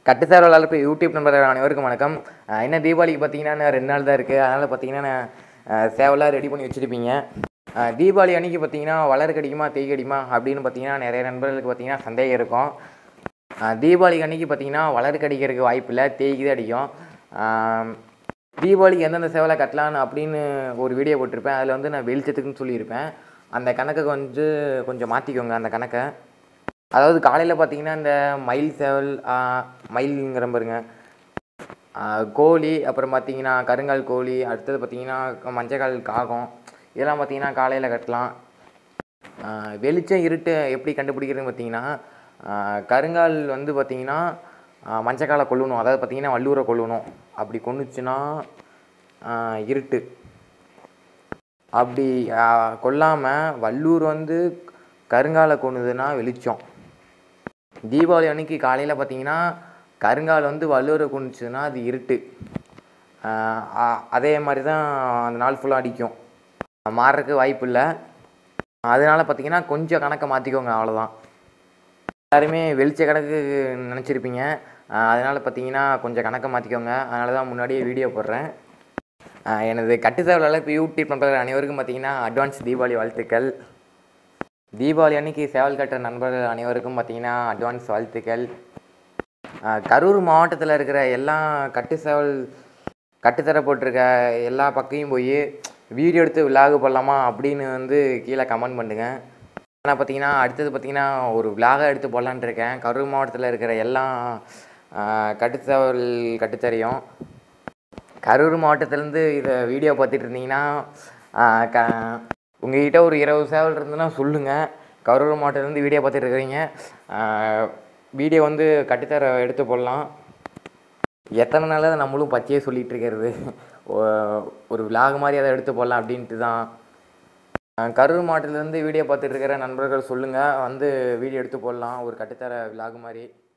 கட்டுசார் வளர்ப்பு YouTube number அனைவருக்கும் வணக்கம் அஹ் என்ன தீபாவளிக்கு பார்த்தீங்கன்னா இன்னும் ரெண்டு நாள் தான் இருக்குது அதனால் பார்த்தீங்கன்னா நான் அஹ், சேவலாம் ரெடி பண்ணி வச்சுருப்பீங்க அஹ், தீபாவளி அன்னைக்கு பார்த்தீங்கன்னா வளர் கடிக்குமா தேய் கடிக்குமா அப்படின்னு பார்த்தீங்கன்னா நிறைய நண்பர்களுக்கு பார்த்தீங்கன்னா சந்தேகம் இருக்கும் அஹ், தீபாவளிக்கு அன்னைக்கு பார்த்தீங்கன்னா வளர் கடிக்கிறதுக்கு வாய்ப்பு இல்லை தேய்க்கு தான் அடிக்கும் அஹ், தீபாவளிக்கு எந்தெந்த சேவலை கட்டலான்னு அப்படின்னு ஒரு வீடியோ போட்டிருப்பேன் அதில் வந்து நான் வெளிச்சத்துக்குன்னு சொல்லியிருப்பேன் அந்த கணக்கை வந்து கொஞ்சம் மாற்றிக்கோங்க அந்த கணக்கை அதாவது காலையில் பார்த்தீங்கன்னா இந்த மயில் சேவல் ஆ, மயில்ங்கிற பாருங்க ஆ, கோழி அப்புறம் பார்த்தீங்கன்னா கருங்கால் கோழி அடுத்தது பார்த்தீங்கன்னா மஞ்சக்கால் காகம் இதெல்லாம் பார்த்தீங்கன்னா காலையில் கட்டலாம் ஆ, வெளிச்சம் இருட்டு எப்படி கண்டுபிடிக்கிறதுன்னு பார்த்தீங்கன்னா ஆ, கருங்கால் வந்து பார்த்தீங்கன்னா ஆ, மஞ்சக்காலை கொல்லணும் அதாவது பார்த்தீங்கன்னா வல்லூரை கொல்லணும் அப்படி கொன்னுச்சுன்னா ஆ, இருட்டு அப்படி கொல்லாமல் வல்லூர் வந்து கருங்காலை கொன்னுதுன்னா வெளிச்சம் தீபாவளி அன்னைக்கு காலையில் பார்த்தீங்கன்னா கருங்கால் வந்து வல்லூரை கொண்டுச்சுன்னா அது இருட்டு ஆஹ் அ- அதே மாதிரி தான் அந்த நாள் ஃபுல்லாக அடிக்கும் மாறுறதுக்கு வாய்ப்பு இல்லை அதனால பார்த்தீங்கன்னா கொஞ்சம் கணக்கை மாற்றிக்கோங்க அவ்வளோதான் எல்லாருமே வெளிச்ச கணக்கு நினச்சிருப்பீங்க அதனால் பார்த்தீங்கன்னா கொஞ்சம் கணக்கை மாற்றிக்கோங்க அதனால தான் முன்னாடியே வீடியோ போடுறேன் ஆஹ் எனது கட்டுசாவல் வளர்ப்பு யூடியூப் நண்பர்கள் அனைவருக்கும் பார்த்தீங்கன்னா அட்வான்ஸ் தீபாவளி வாழ்த்துக்கள் தீபாவளி அன்னைக்கு சேவல் கட்டுற நண்பர்கள் அனைவருக்கும் பார்த்தீங்கன்னா அட்வான்ஸ் வாழ்த்துக்கள் ஆஹ் கரூர் மாவட்டத்தில் இருக்கிற எல்லா கட்டு சேவல் கட்டுத்தர போட்டிருக்க எல்லா பக்கையும் போய் வீடியோ எடுத்து விலாகு போடலாமா அப்படின்னு வந்து கீழே கமெண்ட் பண்ணுங்க ஆனால் பார்த்தீங்கன்னா அடுத்தது பார்த்தீங்கன்னா ஒரு விலாக எடுத்து போடலான்ட்டு இருக்கேன் கரூர் மாவட்டத்தில் இருக்கிற எல்லா ஆஹ் கட்டுத்தேவல் கட்டுத்தரையும் கரூர் மாவட்டத்திலேருந்து இதை வீடியோ பார்த்துட்டு இருந்தீங்கன்னா ஆஹ் க உங்ககிட்ட ஒரு இருபது சேவல் இருந்ததுன்னா சொல்லுங்கள் கரூர் மாவட்டத்திலேருந்து வீடியோ பார்த்துட்டு இருக்கிறீங்க வீடியோ வந்து கட்டுத்தர எடுத்து போடலாம் எத்தனை நாளாக நம்மளும் பச்சையே சொல்லிட்டு இருக்கிறது ஒ- ஒரு விலாக் மாதிரி அதை எடுத்து போடலாம் அப்படின்ட்டு தான் ஆஹ் கரூர் மாவட்டத்திலேருந்து வீடியோ பார்த்துட்டு இருக்கிற நண்பர்கள் சொல்லுங்கள் வந்து வீடியோ எடுத்து போடலாம் ஒரு கட்டுத்தர விலாக் மாதிரி